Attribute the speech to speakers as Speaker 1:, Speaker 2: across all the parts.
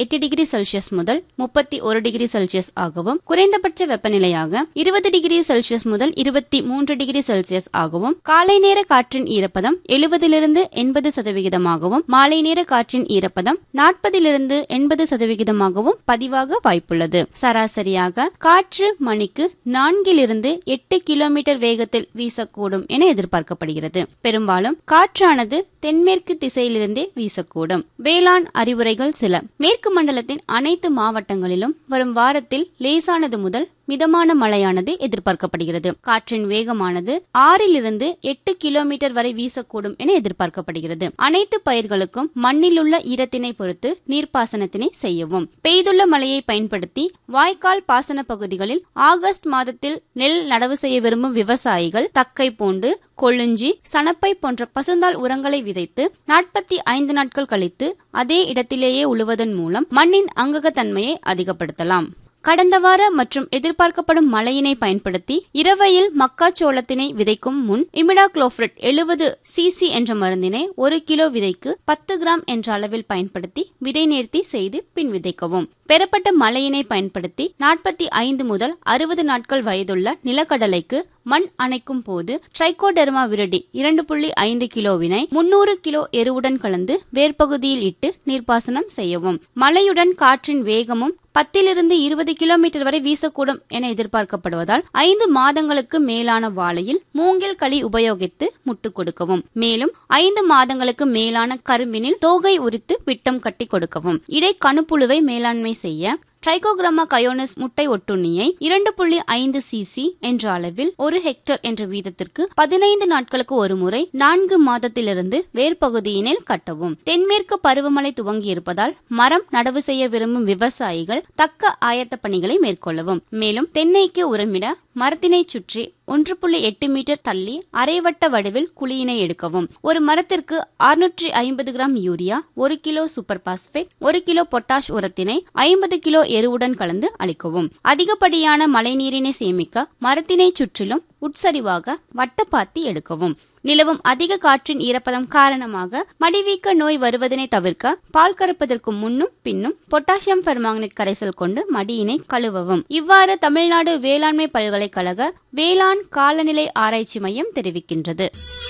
Speaker 1: எட்டு degree Celsius முதல் முப்பத்தி ஒரு டிகிரி செல்சியஸ் ஆகவும் குறைந்தபட்ச வெப்பநிலையாக இருபது டிகிரி செல்சியஸ் முதல் இருபத்தி மூன்று டிகிரி செல்சியஸ் ஆகவும் காலை நேர காற்றின் ஈரப்பதம் எழுபதிலிருந்து எண்பது சதவிகிதமாகவும் மாலை நேர காற்றின் ஈரப்பதம் நாற்பதிலிருந்து எண்பது சதவிகிதமாகவும் பதிவாக வாய்ப்புள்ளது சராசரியாக காற்று மணிக்கு நான்கிலிருந்து எட்டு கிலோமீட்டர் வேகத்தில் வீசக்கூடும் என எதிர்பார்க்கப்படுகிறது பெரும்பாலும் காற்றானது தென்மேற்கு திசையிலிருந்தே வீசக்கூடும் வேளாண் அறிவுரைகள் சில மேற்கு மண்டலத்தின் அனைத்து மாவட்டங்களிலும் வரும் வாரத்தில் லேசானது முதல் மிதமான மழையானது எதிர்பார்க்கப்படுகிறது காற்றின் வேகமானது ஆறிலிருந்து எட்டு கிலோமீட்டர் வரை வீசக்கூடும் என எதிர்பார்க்கப்படுகிறது அனைத்து பயிர்களுக்கும் மண்ணிலுள்ள ஈரத்தினை பொறுத்து நீர்ப்பாசனத்தினை செய்யவும் பெய்துள்ள மழையை பயன்படுத்தி வாய்க்கால் பாசன பகுதிகளில் ஆகஸ்ட் மாதத்தில் நெல் நடவு செய்ய விரும்பும் விவசாயிகள் தக்கை பூண்டு கொழுஞ்சி சணப்பை போன்ற பசுந்தாள் உரங்களை விதைத்து நாற்பத்தி ஐந்து நாட்கள் கழித்து அதே இடத்திலேயே உழுவதன் மூலம் மண்ணின் அங்ககத்தன்மையை அதிகப்படுத்தலாம் கடந்த வார மற்றும் எதிர்பார்க்கப்படும் மழையினை பயன்படுத்தி இரவையில் மக்காச்சோளத்தினை விதைக்கும் முன் இமிடாக்ளோஃப்ரிட் எழுபது சிசி என்ற மருந்தினை ஒரு கிலோ விதைக்கு பத்து கிராம் என்ற அளவில் பயன்படுத்தி விதை நேர்த்தி செய்து பின் விதைக்கவும் பெறப்பட்ட மழையினை பயன்படுத்தி நாற்பத்தி ஐந்து முதல் அறுபது நாட்கள் வயதுள்ள நிலக்கடலைக்கு மண் அணைக்கும் போது ட்ரைகோடெர்மா விரடி இரண்டு புள்ளி ஐந்து கிலோவினை முன்னூறு கிலோ எருவுடன் கலந்து வேர்பகுதியில் இட்டு நீர்ப்பாசனம் செய்யவும் மழையுடன் காற்றின் வேகமும் பத்திலிருந்து இருபது கிலோமீட்டர் வரை வீசக்கூடும் என எதிர்பார்க்கப்படுவதால் ஐந்து மாதங்களுக்கு மேலான வாழையில் மூங்கில் களி உபயோகித்து முட்டு கொடுக்கவும் மேலும் ஐந்து மாதங்களுக்கு மேலான கரும்பினில் தோகை உரித்து விட்டம் கட்டி கொடுக்கவும் இடை கணுப்புழுவை மேலாண்மை செய்ய ட்ரைகோகிராமா கயோனஸ் முட்டை ஒட்டுண்ணியை இரண்டு புள்ளி ஐந்து சிசி என்ற அளவில் ஒரு ஹெக்டர் என்ற வீதத்திற்கு பதினைந்து நாட்களுக்கு ஒரு முறை நான்கு மாதத்திலிருந்து வேர்பகுதியினில் கட்டவும் தென்மேற்கு பருவமழை துவங்கி இருப்பதால் மரம் நடவு செய்ய விரும்பும் விவசாயிகள் தக்க ஆயத்த பணிகளை மேற்கொள்ளவும் மேலும் தென்னைக்கு உரமிட மரத்தினை சுற்றி ஒன்று புள்ளி எட்டு மீட்டர் தள்ளி அரைவட்ட வடிவில் குழியினை எடுக்கவும் ஒரு மரத்திற்கு அறுநூற்றி ஐம்பது கிராம் யூரியா ஒரு கிலோ சூப்பர் பாஸ்பேட் ஒரு கிலோ பொட்டாஷ் உரத்தினை ஐம்பது கிலோ எருவுடன் கலந்து அளிக்கவும் அதிகப்படியான மழைநீரினை சேமிக்க மரத்தினை சுற்றிலும் உட்சரிவாக வட்டப்பாத்தி எடுக்கவும் நிலவும் அதிக காற்றின் ஈரப்பதம் காரணமாக மடிவீக்க நோய் வருவதனை தவிர்க்க பால் கறப்பதற்கு முன்னும் பின்னும் பொட்டாசியம் பெர்மாங்கனேட் கரைசல் கொண்டு மடியினை கழுவவும் இவ்வாறு தமிழ்நாடு வேளாண்மை பல்கலைக்கழக வேளாண் காலநிலை ஆராய்ச்சி மையம் தெரிவிக்கின்றது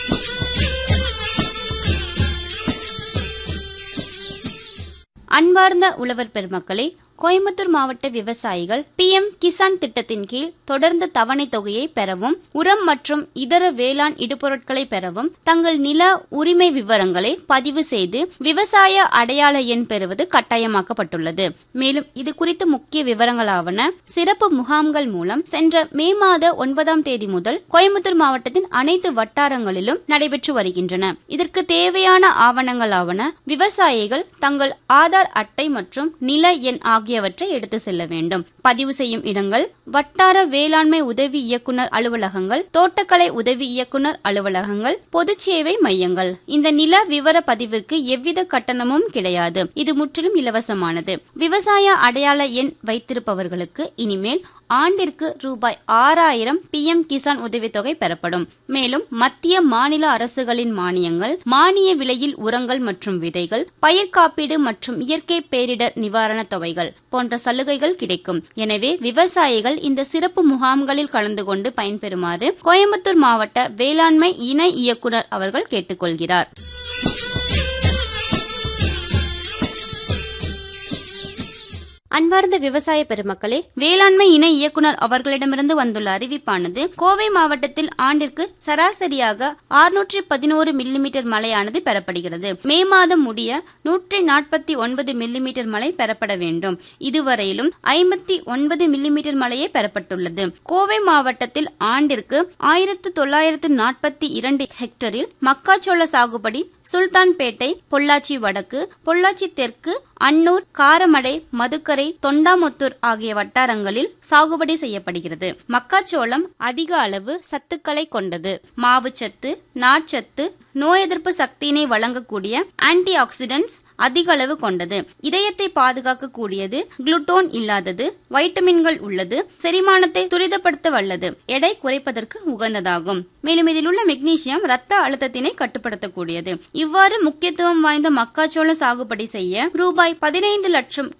Speaker 1: அன்பார்ந்த உழவர் பெருமக்களே கோயம்புத்தூர் மாவட்ட விவசாயிகள் பி எம் கிசான் திட்டத்தின் கீழ் தொடர்ந்து தவணை தொகையை பெறவும் உரம் மற்றும் இதர வேளாண் இடுபொருட்களை பெறவும் தங்கள் நில உரிமை விவரங்களை பதிவு செய்து விவசாய அடையாள எண் பெறுவது கட்டாயமாக்கப்பட்டுள்ளது மேலும் இது குறித்த முக்கிய விவரங்களாவன சிறப்பு முகாம்கள் மூலம் சென்ற மே மாத ஒன்பதாம் தேதி முதல் கோயம்புத்தூர் மாவட்டத்தின் அனைத்து வட்டாரங்களிலும் நடைபெற்று வருகின்றன இதற்கு தேவையான ஆவணங்களாவன விவசாயிகள் தங்கள் ஆதார் அட்டை மற்றும் நில எண் ஆகிய ஆகியவற்றை எடுத்து செல்ல வேண்டும் பதிவு செய்யும் இடங்கள் வட்டார வேளாண்மை உதவி இயக்குனர் அலுவலகங்கள் தோட்டக்கலை உதவி இயக்குனர் அலுவலகங்கள் பொது சேவை மையங்கள் இந்த நில விவர பதிவிற்கு எவ்வித கட்டணமும் கிடையாது இது முற்றிலும் இலவசமானது விவசாய அடையாள எண் வைத்திருப்பவர்களுக்கு இனிமேல் ஆண்டிற்கு ரூபாய் ஆறாயிரம் பி எம் கிசான் உதவித்தொகை பெறப்படும் மேலும் மத்திய மாநில அரசுகளின் மானியங்கள் மானிய விலையில் உரங்கள் மற்றும் விதைகள் பயிர் காப்பீடு மற்றும் இயற்கை பேரிடர் நிவாரண தொகைகள் போன்ற சலுகைகள் கிடைக்கும் எனவே விவசாயிகள் இந்த சிறப்பு முகாம்களில் கலந்து கொண்டு பயன்பெறுமாறு கோயம்புத்தூர் மாவட்ட வேளாண்மை இணை இயக்குனர் அவர்கள் கேட்டுக்கொள்கிறார் அன்பார்ந்த விவசாய பெருமக்களே வேளாண்மை இணை இயக்குனர் அவர்களிடமிருந்து வந்துள்ள அறிவிப்பானது கோவை மாவட்டத்தில் ஆண்டிற்கு சராசரியாக ஆறுநூற்றி பதினோரு மில்லிமீட்டர் மழையானது பெறப்படுகிறது மே மாதம் முடிய நூற்றி நாற்பத்தி ஒன்பது மில்லிமீட்டர் மழை பெறப்பட வேண்டும் இதுவரையிலும் ஐம்பத்தி ஒன்பது மில்லிமீட்டர் மழையே பெறப்பட்டுள்ளது கோவை மாவட்டத்தில் ஆண்டிற்கு ஆயிரத்து தொள்ளாயிரத்து நாற்பத்தி இரண்டு ஹெக்டரில் மக்காச்சோள சாகுபடி சுல்தான்பேட்டை பொள்ளாச்சி வடக்கு பொள்ளாச்சி தெற்கு அன்னூர் காரமடை மதுக்கரை தொண்டாமுத்தூர் ஆகிய வட்டாரங்களில் சாகுபடி செய்யப்படுகிறது மக்காச்சோளம் அதிக அளவு சத்துக்களை கொண்டது மாவுச்சத்து நார்ச்சத்து நோய் எதிர்ப்பு சக்தியினை வழங்கக்கூடிய ஆன்டி ஆக்சிடென்ட்ஸ் அதிக அளவு கொண்டது இதயத்தை பாதுகாக்கக்கூடியது குளுட்டோன் இல்லாதது வைட்டமின்கள் உள்ளது செரிமானத்தை துரிதப்படுத்த வல்லது எடை குறைப்பதற்கு உகந்ததாகும் மேலும் இதில் உள்ள மெக்னீசியம் ரத்த அழுத்தத்தினை கட்டுப்படுத்தக்கூடியது இவ்வாறு முக்கியத்துவம் வாய்ந்த மக்காச்சோள சாகுபடி செய்ய ரூபாய் பதினைந்து லட்சம்